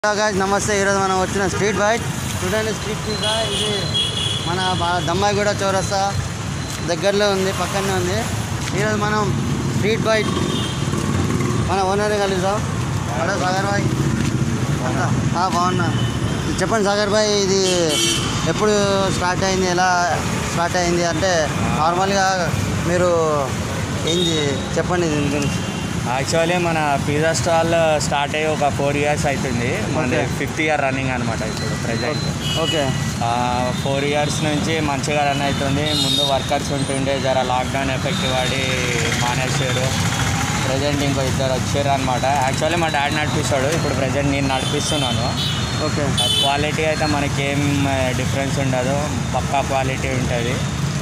Guys నమస్తే ఈరోజు మనం వచ్చిన స్ట్రీట్ బైట్ చూడండి స్ట్రీట్ పిజ్జా ఇది మన బా- దమ్మాయిగూడ చౌరస్తా దగ్గరలో ఉంది పక్కనే ఉంది ఈరోజు మనం స్ట్రీట్ బైట్ మన ఓనర్ కలుద్దాం హలో సాగర్ భాయ్ ఆ, బాగున్నా చెప్పండి సాగర్ భాయ్ ఇది ఎప్పుడు స్టార్ట్ అయింది ఎలా స్టార్ట్ అయింది అంటే నార్మల్గా మీరు ఏంది చెప్పండి దీని గురించి యాక్చువల్లీ మన పిజ్జా స్టాల్ స్టార్ట్ అయ్యి ఒక ఫోర్ ఇయర్స్ అవుతుంది మన Okay. ఫిఫ్త్ ఇయర్ రన్నింగ్ అనమాట ఇప్పుడు ప్రజెంట్ ఓకే ఫోర్ ఇయర్స్ నుంచి మంచిగా రన్ అవుతుంది ముందు వర్కర్స్ ఉంటుండే జర లాక్డౌన్ ఎఫెక్ట్ పడి మానేసారు ప్రజెంట్ ఇంకో ఇద్దరు వచ్చారు అనమాట యాక్చువల్లీ మా డాడీ నడిపిస్తాడు ఇప్పుడు ప్రజెంట్ నేను నడిపిస్తున్నాను ఓకే క్వాలిటీ అయితే మనకేం డిఫరెన్స్ ఉండదు పక్కా క్వాలిటీ ఉంటుంది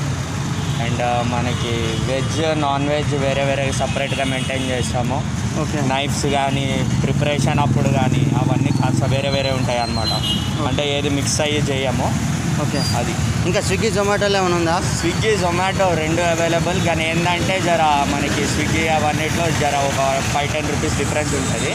అండ్ మనకి వెజ్ నాన్ వెజ్ వేరే వేరే సపరేట్గా మెయింటైన్ చేస్తాము ఓకే నైఫ్స్ కానీ ప్రిపరేషన్ అప్పుడు కానీ అవన్నీ కాస్త వేరే వేరే ఉంటాయి అన్నమాట అంటే ఏది మిక్స్ అయ్యి చేయము ఓకే అది ఇంకా స్విగ్గీ జొమాటోలో ఏమైనా ఉందా స్విగ్గీ జొమాటో రెండు అవైలబుల్ కానీ ఏంటంటే జర మనకి స్విగ్గీ అవన్నిట్లో జర ఒక ఫైవ్ టెన్ రూపీస్ డిఫరెన్స్ ఉంటుంది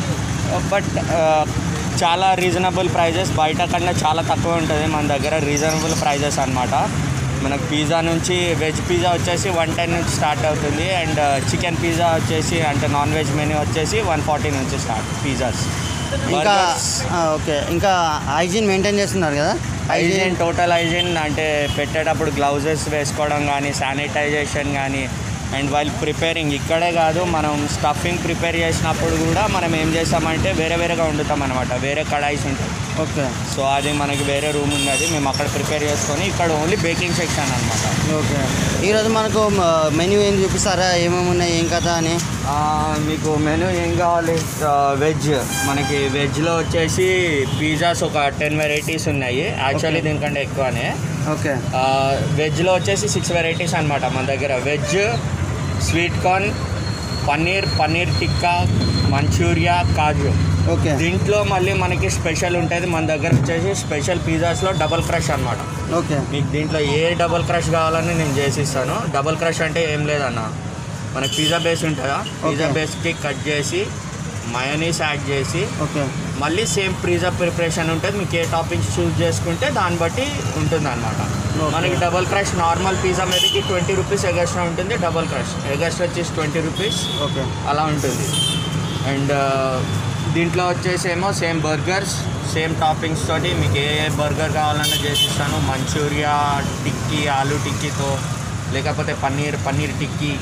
బట్ చాలా రీజనబుల్ ప్రైజెస్ బయట కన్నా చాలా తక్కువ ఉంటుంది మన దగ్గర రీజనబుల్ ప్రైజెస్ అన్నమాట మనకు పిజ్జా నుంచి వెజ్ పిజ్జా వచ్చేసి వన్ టెన్ నుంచి స్టార్ట్ అవుతుంది అండ్ చికెన్ పిజ్జా వచ్చేసి అంటే నాన్ వెజ్ మెనూ వచ్చేసి వన్ ఫార్టీ నుంచి స్టార్ట్ పిజ్జాస్ ఇంకా ఆ, ఓకే ఇంకా హైజీన్ మెయింటైన్ చేస్తున్నారు కదా హైజీన్ టోటల్ హైజీన్ అంటే పెట్టేటప్పుడు గ్లౌజెస్ వేసుకోవడం కానీ శానిటైజేషన్ కానీ అండ్ వైల్ ప్రిపేరింగ్ ఇక్కడే కాదు మనం స్టఫింగ్ ప్రిపేర్ చేసినప్పుడు కూడా మనం ఏం చేస్తామంటే వేరే వేరేగా వండుతాం అనమాట వేరే కడాయిస్ ఉంటాయి ఓకే సో అది మనకి వేరే రూమ్ ఉన్నది మేము అక్కడ ప్రిపేర్ చేసుకొని ఇక్కడ ఓన్లీ బేకింగ్ సెక్షన్ అనమాట ఓకే ఈరోజు మనకు మెన్యూ ఏం చూపిస్తారా ఏమేమి ఉన్నాయి ఏం కథ అని మీకు మెనూ ఏం కావాలి వెజ్ మనకి వెజ్లో వచ్చేసి పిజ్జాస్ ఒక టెన్ వెరైటీస్ ఉన్నాయి యాక్చువల్లీ Okay. దీనికంటే ఎక్కువనే ఓకే ఆ, వెజ్లో వచ్చేసి సిక్స్ వెరైటీస్ అనమాట మన దగ్గర veg sweet corn paneer paneer tikka manchuria kaju okay దీంట్లో మళ్ళీ మనకి స్పెషల్ ఉంటుంది మన దగ్గర వచ్చేసి స్పెషల్ పిజ్జాస్లో డబల్ క్రష్ అనమాట ఓకే మీకు దీంట్లో ఏ డబల్ క్రష్ కావాలని నేను చేసిస్తాను డబల్ క్రష్ అంటే ఏం లేదన్న మనకి పిజ్జా బేస్ ఉంటుందా పిజ్జా Okay. బేస్కి కట్ చేసి మయోనీస్ యాడ్ చేసి ఓకే మళ్ళీ సేమ్ పిజ్జా ప్రిపరేషన్ ఉంటుంది మీకు ఏ టాపింగ్స్ చూస్ చేసుకుంటే దాన్ని బట్టి ఉంటుంది అనమాట Okay. మనకి డబల్ క్రష్ నార్మల్ పిజ్జా మీదకి ట్వంటీ రూపీస్ ఎగస్ట్రా ఉంటుంది డబల్ క్రష్ ఎగస్ట్రా వచ్చేసి ట్వంటీ రూపీస్ ఓకే అలా ఉంటుంది అండ్ దీంట్లో వచ్చేసి ఏమో సేమ్ బర్గర్స్ సేమ్ టాపింగ్స్ తోటి మీకు ఏ ఏ బర్గర్ కావాలన్నా చేసిస్తాను మంచూరియా టిక్కీ ఆలూ టిక్కీతో లేకపోతే paneer paneer tikki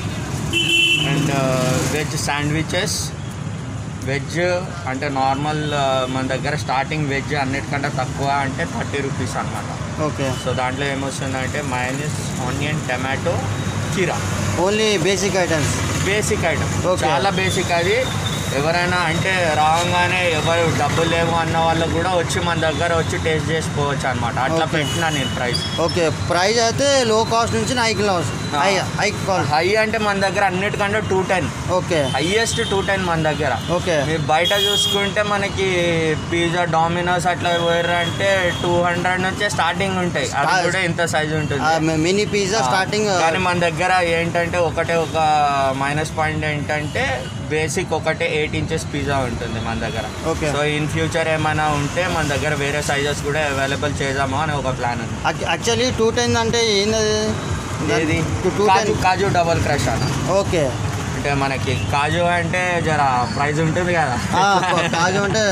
and veg sandwiches veg అంటే నార్మల్ మన దగ్గర స్టార్టింగ్ వెజ్ అన్నిటికంటే తక్కువ అంటే థర్టీ రూపీస్ అనమాట ఓకే సో దాంట్లో ఏమొస్తుందంటే మైనస్ ఆనియన్ టమాటో కీరా only basic items basic item Okay. చాలా బేసిక్ అది ఎవరైనా అంటే రాగానే ఎవరు డబ్బులు లేవు అన్న వాళ్ళు కూడా వచ్చి మన దగ్గర వచ్చి టేస్ట్ చేసుకోవచ్చు అనమాట అట్లా Okay. పెట్టినా నేను ప్రైస్ ఓకే ప్రైస్ అయితే లో కాస్ట్ నుంచి high class high high cost high అంటే మన దగ్గర అన్నిటికంటే two ten okay highest two ten మన దగ్గర ఓకే మీరు బయట చూసుకుంటే మనకి పిజ్జా డామినోస్ అట్లా పోయారు అంటే టూ హండ్రెడ్ నుంచే స్టార్టింగ్ ఉంటాయి అది Start- కూడా ఇంత సైజ్ ఉంటుంది మినీ పిజ్జా స్టార్టింగ్ కానీ మన దగ్గర ఏంటంటే ఒకటే ఒక మైనస్ పాయింట్ ఏంటంటే బేసిక్ ఒకటే ఎయిట్ ఇంచెస్ పిజ్జా ఉంటుంది మన దగ్గర ఓకే సో ఇన్ ఫ్యూచర్ ఏమైనా ఉంటే మన దగ్గర వేరే సైజెస్ కూడా అవైలబుల్ చేద్దాము అని ఒక ప్లాన్ ఉంది యాక్చువల్లీ టూ టెన్ అంటే ఏంది ఏది two kaju ten kaju double crush అన్న ఓకే అంటే మనకి కాజు అంటే జర ప్రైస్ ఉంటుంది కదా ఆ, కాజు అంటే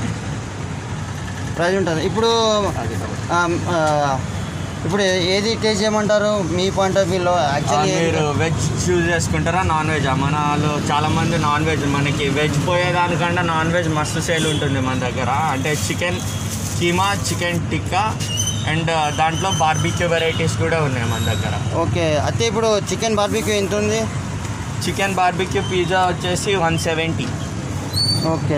ప్రైజ్ ఉంటుంది ఇప్పుడు అది ఆ, ఆ, ఇప్పుడు ఏది టేస్ట్ చేయమంటారు మీ పాయింట్ ఆఫ్ వ్యూలో ఆ, యాక్చువల్లీ మీరు వెజ్ చూస్ చేసుకుంటారా నాన్ వెజ్ మన వాళ్ళు చాలా మంది నాన్ వెజ్ మనకి వెజ్ పోయేదానికంటే నాన్ వెజ్ మస్తు సేల్ ఉంటుంది మన దగ్గర అంటే chicken keema chicken tikka and దాంట్లో బార్బిక్యూ వెరైటీస్ కూడా ఉన్నాయి మన దగ్గర ఓకే అయితే ఇప్పుడు చికెన్ బార్బీక్యూ ఎంత ఉంది చికెన్ బార్బిక్యూ పిజ్జా వచ్చేసి one seventy okay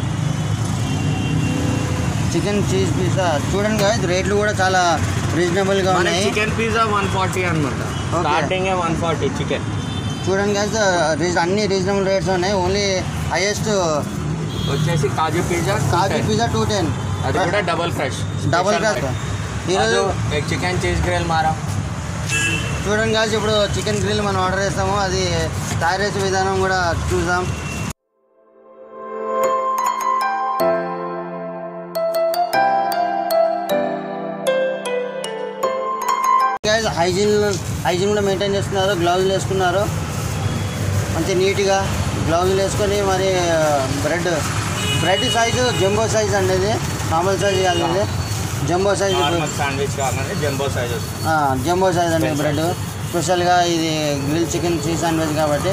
chicken cheese pizza చూడండి కదా రేట్లు కూడా చాలా రీజనబుల్గా మన ఉన్నాయి చికెన్ పిజ్జా వన్ ఫార్టీ అనమాట Okay. Starting one forty chicken చూడండి కదా రీజ్ అన్ని రీజనబుల్ రేట్స్ ఉన్నాయి ఓన్లీ హైయెస్ట్ వచ్చేసి kaju pizza kaju pizza two ten అది కూడా డబల్ ఫ్రెష్ డబల్ క్రాస్ ఈరోజు చికెన్ చీజ్ గ్రిల్ మారా చూడండి కాదు ఇప్పుడు చికెన్ గ్రిల్ మనం ఆర్డర్ చేస్తాము అది తయారు చేసే విధానం కూడా చూద్దాం గాయస్ హైజీన్ హైజీన్ కూడా మెయింటైన్ చేస్తున్నారు గ్లౌజులు వేసుకున్నారు మంచి నీట్గా గ్లౌజులు వేసుకొని మరి bread bread size jumbo size అండి ఇది మామూలు సైజ్ కాదు ఇది జంబో సైజ్ నార్మల్ శాండ్విచ్ కాగానే జంబో సైజ్ వస్తుంది జంబో సైజ్ అండి Ten బ్రెడ్ స్పెషల్గా ఇది గ్రిల్ చికెన్ చీజ్ శాండ్విచ్ కాబట్టి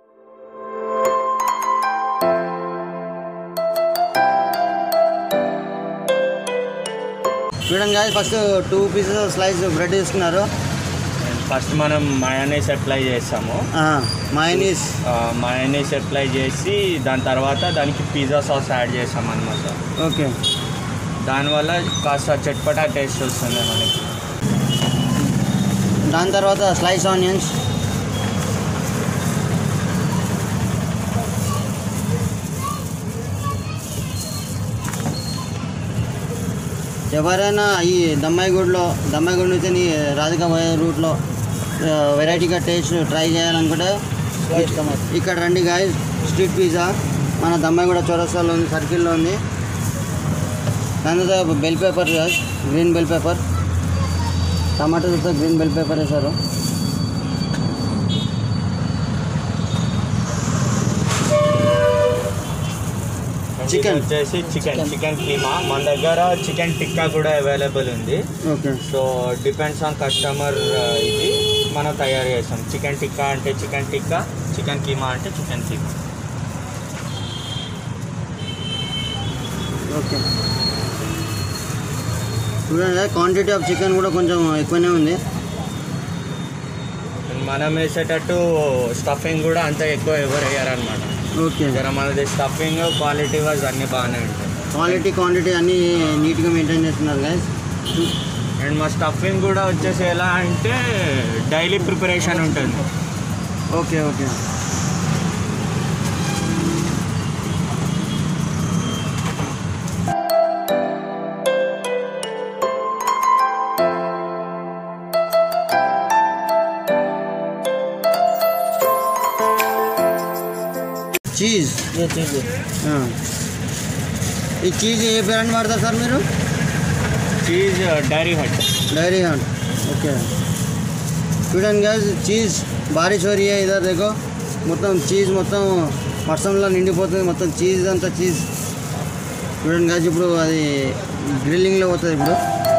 చూడండి guys first two pieces slice bread తీసుకున్నారు ఫస్ట్ మనం మయోనైస్ అప్లై చేస్తాము మైనీస్ మయోనైస్ అప్లై చేసి దాని తర్వాత దానికి పిజ్జా సాస్ యాడ్ చేస్తాం అనమాట ఓకే దానివల్ల కాస్త చట్పటా టేస్ట్ వస్తుంది మనకి దాని తర్వాత స్లైస్ ఆనియన్స్ ఎవరైనా ఈ దమ్మాయిగూడలో దమ్మాయిగూడ నుంచి నీ రాధిక పోయే రూట్లో వెరైటీగా టేస్ట్ ట్రై చేయాలనుకుంటే ఇక్కడ రండి గాయ స్ట్రీట్ పిజ్జా మన దమ్మాయిగూడ చౌరస్తాలో ఉంది సర్కిల్లో ఉంది దాని తర్వాత bell pepper green bell pepper టమాటోతో గ్రీన్ బెల్ పేపర్ వేశారు Chicken. వచ్చేసి చికెన్ చికెన్ కీమా మన దగ్గర చికెన్ టిక్కా కూడా అవైలబుల్ ఉంది okay so depends on customer ఇది మనం తయారు చేస్తాం చికెన్ టిక్కా అంటే చికెన్ టిక్కా చికెన్ కీమా అంటే చికెన్ కీమా ఓకే చూడండి క్వాంటిటీ ఆఫ్ చికెన్ కూడా కొంచెం ఎక్కువనే ఉంది మనం వేసేటట్టు స్టఫింగ్ కూడా అంత ఎక్కువ ఎవరు వేయరనమాట ఓకే జర మనది స్టఫింగ్ క్వాలిటీ వైజ్ అన్నీ బాగానే ఉంటాయి క్వాలిటీ క్వాంటిటీ అన్నీ నీట్గా మెయింటైన్ చేస్తున్నారు గైస్ అండ్ మా స్టఫింగ్ కూడా వచ్చేసి ఎలా అంటే డైలీ ప్రిపరేషన్ ఉంటుంది ఓకే ఓకే చీజ్ ఈ చీజ్ ఏ బ్రాండ్ వాడతారు సార్ మీరు cheese dairy hut dairy hut okay చూడండి గైస్ చీజ్ బారిష్ हो रही है इधर देखो మొత్తం చీజ్ మొత్తం వర్షంలో నిండిపోతుంది మొత్తం చీజ్ అంతా చీజ్ చూడండి గాజ్ ఇప్పుడు అది గ్రిల్లింగ్లో పోతుంది ఇప్పుడు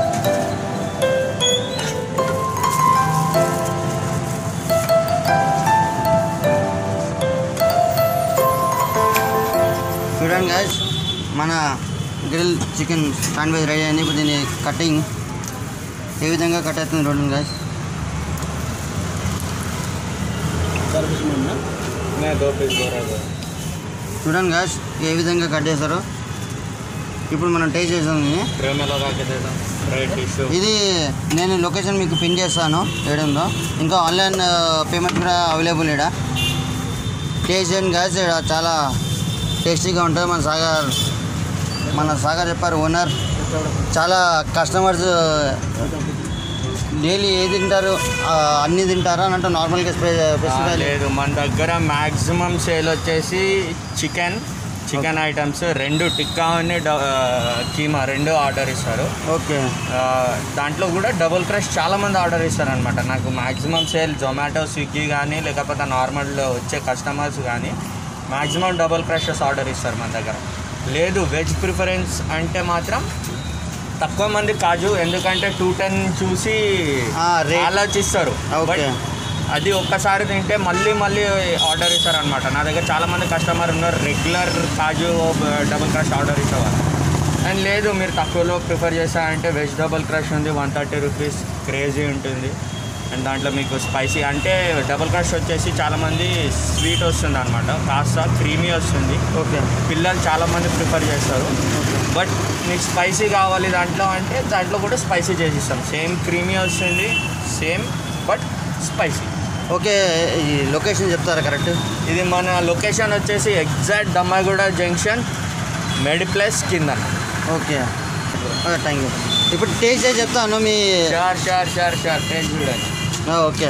చూడండి గాయస్ మన గ్రిల్ చికెన్ శాండ్విచ్ రెడీ అయింది ఇప్పుడు దీని కటింగ్ ఏ విధంగా కట్ అవుతుంది చూడండి గాయస్ దో పీస్ బోరా చూడండి గాయస్ ఏ విధంగా కట్ చేస్తారో ఇప్పుడు మనం టేస్ట్ చేసాం ఇది ప్రేమలో కాకేదా రైట్ టిష్యూ ఇది నేను లొకేషన్ మీకు పిన్ చేస్తాను వేయడంలో ఇంకా ఆన్లైన్ పేమెంట్ కూడా అవైలబుల్ ఇక్కడ టేస్ట్ చేయండి గాయస్ ఇక్కడ చాలా టేస్టీగా ఉంటుంది మన సాగర్ మన సాగర్ చెప్పారు ఓనర్ చాలా కస్టమర్స్ డైలీ ఏది తింటారు ఆ, అన్నీ తింటారా అని అంటే నార్మల్గా స్పె స్పెసిఫై లేదు మన దగ్గర మ్యాక్సిమం సేల్ వచ్చేసి చికెన్ చికెన్ ఐటమ్స్ రెండు టిక్కా అని డ- కీమా రెండు ఆర్డర్ ఇస్తారు ఓకే ఆ, దాంట్లో కూడా డబుల్ క్రష్ చాలా మంది ఆర్డర్ ఇస్తారనమాట నాకు మాక్సిమం సేల్ జొమాటో స్విగ్గీ కానీ లేకపోతే నార్మల్ వచ్చే కస్టమర్స్ కానీ మాక్సిమం డబుల్ క్రషెస్ ఆర్డర్ ఇస్తారు మన దగ్గర లేదు వెజ్ ప్రిఫరెన్స్ అంటే మాత్రం తక్కువ మంది కాజు ఎందుకంటే టూ టెన్ చూసి ఆ, rate. ఆలోచిస్తారు ఓకే. బట్ అది ఒక్కసారి తింటే మళ్ళీ మళ్ళీ ఆర్డర్ ఇస్తారనమాట నా దగ్గర చాలా మంది కస్టమర్ ఉన్నారు regular kaju double crush order ఇచ్చేవారు అండ్ లేదు మీరు తక్కువలో ప్రిఫర్ చేస్తారంటే వెజ్ డబుల్ క్రష్ ఉంది వన్ థర్టీ రూపీస్ క్రేజీ ఉంటుంది అండ్ దాంట్లో మీకు స్పైసీ అంటే డబుల్ క్రష్ వచ్చేసి చాలామంది స్వీట్ వస్తుంది అనమాట కాస్త క్రీమీ వస్తుంది ఓకే పిల్లలు చాలామంది ప్రిఫర్ చేస్తారు బట్ మీకు స్పైసీ కావాలి దాంట్లో అంటే దాంట్లో కూడా స్పైసీ చేసిస్తాం సేమ్ క్రీమీ వస్తుంది సేమ్ బట్ స్పైసీ ఓకే ఈ లొకేషన్ చెప్తారా కరెక్ట్ ఇది మన లొకేషన్ వచ్చేసి ఎగ్జాక్ట్ దమ్మాయిగూడ జంక్షన్ మెడి ప్లేస్ కింద ఓకే ఓకే థ్యాంక్ యూ ఇప్పుడు టేస్ట్ చేసి చెప్తాను మీ షార్ షార్ షార్ షార్ టేస్ట్ చూడండి ఆ, ఓకే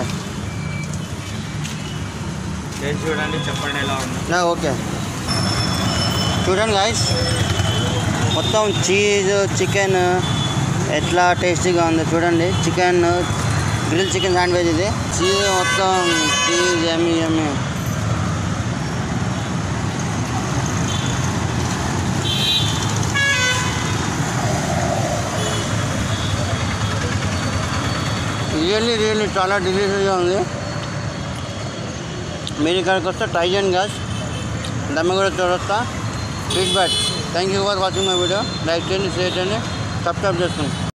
టేస్ట్ చూడండి చెప్పండి ఎలా ఉంది ఆ, ఓకే చూడండి గాయస్ మొత్తం చీజ్ చికెన్ ఎట్లా టేస్టీగా ఉందో చూడండి చికెన్ గ్రిల్ చికెన్ శాండ్విచ్ ఇది చీజ్ మొత్తం చీజ్ ఎమ్మి ఎమ్మి రియల్లీ రియల్లీ చాలా డిలీషియస్గా ఉంది మీరు ఇక్కడికి వస్తే ట్రై చేయండి గాస్ దమ్మగూడ చూడొస్తా feedback thank you for watching my video like చేయండి షేర్ చేయండి సబ్స్క్రైబ్ చేసుకోండి